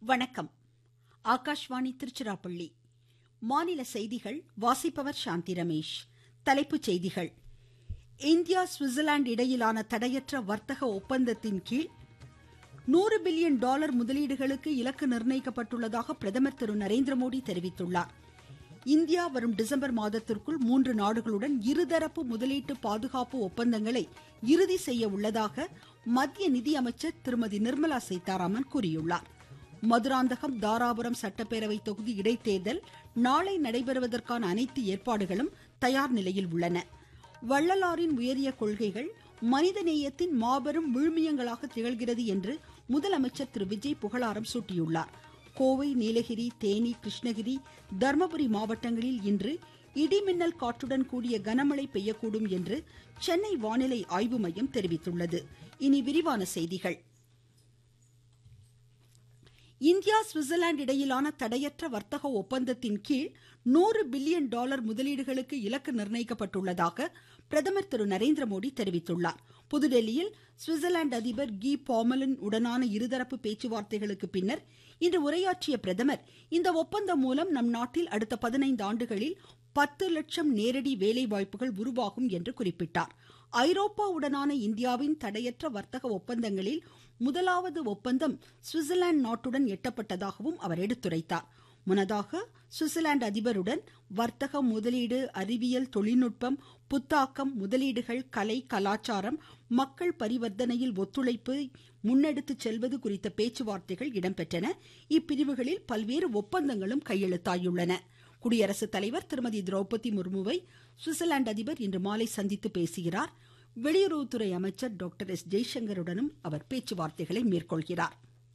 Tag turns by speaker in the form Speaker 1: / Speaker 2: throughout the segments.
Speaker 1: வணக்கம் ஆகாஷ்வாணி திருச்சிராப்பள்ளி மாநில செய்திகள் வாசிப்பவர் சாந்தி ரமேஷ் தலைப்புச் செய்திகள் இந்தியா சுவிட்சர்லாந்து இடையிலான தடையற்ற வர்த்தக ஒப்பந்தத்தின் கீழ் நூறு பில்லியன் டாலர் முதலீடுகளுக்கு இலக்கு நிர்ணயிக்கப்பட்டுள்ளதாக பிரதமர் திரு நரேந்திரமோடி தெரிவித்துள்ளார் இந்தியா வரும் டிசம்பர் மாதத்திற்குள் மூன்று நாடுகளுடன் இருதரப்பு முதலீட்டு பாதுகாப்பு ஒப்பந்தங்களை இறுதி செய்ய உள்ளதாக மத்திய நிதியமைச்சர் திருமதி நிர்மலா சீதாராமன் கூறியுள்ளார் மதுராந்தகம் தாராபுரம் சட்டப்பேரவை தொகுதி இடைத்தேர்தல் நாளை நடைபெறுவதற்கான அனைத்து ஏற்பாடுகளும் தயார் நிலையில் உள்ளன வள்ளலாரின் உயரிய கொள்கைகள் மனிதநேயத்தின் மாபெரும் விழுமியங்களாக திகழ்கிறது என்று முதலமைச்சர் திரு விஜய் புகழாரம் சூட்டியுள்ளார் கோவை நீலகிரி தேனி கிருஷ்ணகிரி தர்மபுரி மாவட்டங்களில் இன்று இடிமின்னல் காற்றுடன் கூடிய கனமழை பெய்யக்கூடும் என்று சென்னை வானிலை ஆய்வு மையம் தெரிவித்துள்ளது இனி விரிவான செய்திகள் இந்தியா சுவிட்சர்லாந்து இடையிலான தடையற்ற வர்த்தக ஒப்பந்தத்தின் கீழ் நூறு பில்லியன் டாலர் முதலீடுகளுக்கு இலக்கு நிர்ணயிக்கப்பட்டுள்ளதாக பிரதமர் திரு நரேந்திரமோடி தெரிவித்துள்ளார் புதுதில்லியில் சுவிட்சர்லாந்து அதிபர் கி பாமலன் உடனான இருதரப்பு பேச்சுவார்த்தைகளுக்கு பின்னர் இன்று உரையாற்றிய பிரதமர் இந்த ஒப்பந்தம் மூலம் நம் நாட்டில் அடுத்த பதினைந்து ஆண்டுகளில் பத்து லட்சம் நேரடி வேலைவாய்ப்புகள் உருவாகும் என்று குறிப்பிட்டார் ஐரோப்பாவுடனான இந்தியாவின் தடையற்ற வர்த்தக ஒப்பந்தங்களில் முதலாவது ஒப்பந்தம் சுவிட்சர்லாந்து நாட்டுடன் எட்டப்பட்டதாகவும் அவர் எடுத்துரைத்தார் முன்னதாக சுவிட்சர்லாந்து அதிபருடன் வர்த்தகம் முதலீடு அறிவியல் தொழில்நுட்பம் புத்தாக்கம் முதலீடுகள் கலை கலாச்சாரம் மக்கள் பரிவர்த்தனையில் ஒத்துழைப்பு முன்னெடுத்து செல்வது குறித்த பேச்சுவார்த்தைகள் இடம்பெற்றன இப்பிரிவுகளில் பல்வேறு ஒப்பந்தங்களும் கையெழுத்தாயுள்ளன குடியரசுத் தலைவர் திருமதி திரௌபதி முர்முவை சுவிட்சர்லாந்து அதிபர் இன்று மாலை சந்தித்து பேசுகிறார் வெளியுறவுத்துறை அமைச்சர் டாக்டர் எஸ் ஜெய்சங்கருடனும் அவர் பேச்சுவார்த்தைகளை மேற்கொள்கிறார்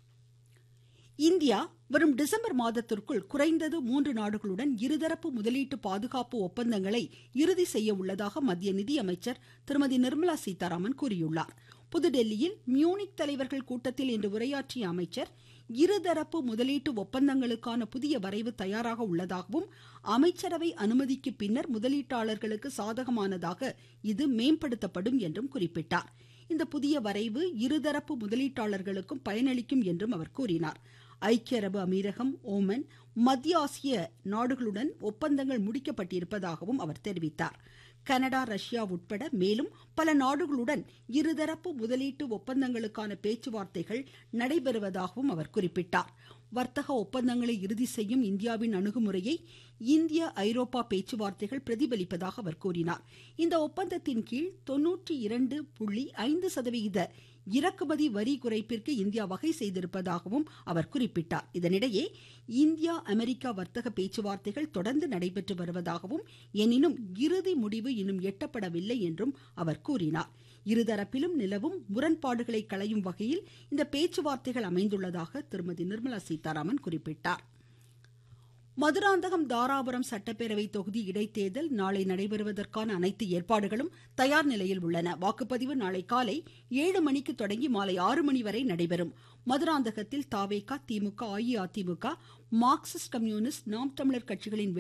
Speaker 1: இந்தியா வரும் டிசம்பர் மாதத்திற்குள் குறைந்தது மூன்று நாடுகளுடன் இருதரப்பு முதலீட்டு பாதுகாப்பு ஒப்பந்தங்களை இறுதி செய்ய உள்ளதாக மத்திய நிதியமைச்சர் திருமதி நிர்மலா சீதாராமன் கூறியுள்ளார் புதுடெல்லியில் மியூனிக் தலைவர்கள் கூட்டத்தில் இன்று உரையாற்றிய அமைச்சர் இருதரப்பு முதலீட்டு ஒப்பந்தங்களுக்கான புதிய வரைவு தயாராக உள்ளதாகவும் அமைச்சரவை அனுமதிக்கு பின்னர் முதலீட்டாளர்களுக்கு சாதகமானதாக இது மேம்படுத்தப்படும் என்றும் குறிப்பிட்டார் இந்த புதிய வரைவு இருதரப்பு முதலீட்டாளர்களுக்கும் பயனளிக்கும் என்றும் அவர் கூறினார் ஐக்கிய அரபு அமீரகம் ஓமன் மத்திய ஆசிய நாடுகளுடன் ஒப்பந்தங்கள் முடிக்கப்பட்டிருப்பதாகவும் அவர் தெரிவித்தார் கனடா ரஷ்யா உட்பட மேலும் பல நாடுகளுடன் இருதரப்பு முதலீட்டு ஒப்பந்தங்களுக்கான பேச்சுவார்த்தைகள் நடைபெறுவதாகவும் அவர் குறிப்பிட்டார் வர்த்தக ஒப்பந்தங்களை இறுதி செய்யும் இந்தியாவின் அணுகுமுறையை இந்திய ஐரோப்பா பேச்சுவார்த்தைகள் பிரதிபலிப்பதாக அவர் கூறினார் இந்த ஒப்பந்தத்தின் கீழ் தொன்னூற்றி இரண்டு புள்ளி ஐந்து சதவிகித இறக்குமதி வரி குறைப்பிற்கு இந்தியா வகை செய்திருப்பதாகவும் அவர் குறிப்பிட்டார் இதனிடையே இந்தியா அமெரிக்கா வர்த்தக பேச்சுவார்த்தைகள் தொடர்ந்து நடைபெற்று வருவதாகவும் எனினும் இறுதி முடிவு இன்னும் எட்டப்படவில்லை என்றும் அவர் கூறினார் இருதரப்பிலும் நிலவும் முரண்பாடுகளை களையும் வகையில் இந்த பேச்சுவார்த்தைகள் அமைந்துள்ளதாக திருமதி நிர்மலா சீதாராமன் குறிப்பிட்டார் மதுராந்தகம் தாராபுரம் சட்டப்பேரவை தொகுதி இடைத்தேர்தல் நாளை நடைபெறுவதற்கான அனைத்து ஏற்பாடுகளும் தயார் நிலையில் உள்ளன வாக்குப்பதிவு நாளை காலை ஏழு மணிக்கு தொடங்கி மாலை ஆறு மணி வரை நடைபெறும் மதுராந்தகத்தில் தாவேகா திமுக அஇஅதிமுக மார்க்சிஸ்ட் கம்யூனிஸ்ட் நாம் தமிழர் கட்சிகளின்